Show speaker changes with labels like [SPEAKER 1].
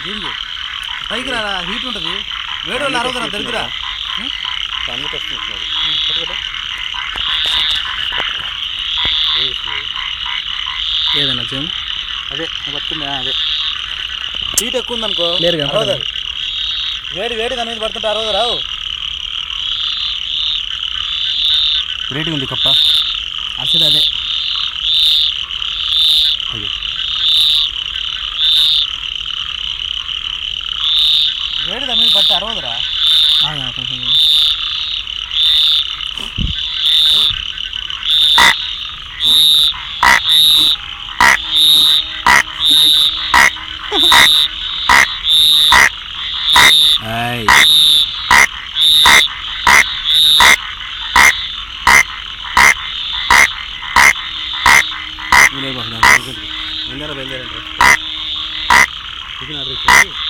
[SPEAKER 1] దీనికి పైకి రా హీట్ ఉంటుంది వేడి వాళ్ళు అరవదురా దరిద్రా
[SPEAKER 2] అమృత వస్తున్నాడు
[SPEAKER 1] ఏదన్నా చేయం అదే నువ్వు పట్టుకుందా అదే హీట్ ఎక్కువ ఉందనుకో
[SPEAKER 3] లేరు కదా,
[SPEAKER 1] అరవదు అది. వేడి వేడి దాని మీద పడుతుంటే అరవదు రావు
[SPEAKER 2] రేటింగ్ ఉంది కప్ప
[SPEAKER 1] అసలు అదే
[SPEAKER 2] అయ్యో
[SPEAKER 1] వేడి దాని మీద పడితే అరవదురా
[SPEAKER 3] కొంచెం
[SPEAKER 2] ఆయ్ బయలుదేరండి ఇది ఆర్డర్ ఇచ్చేసి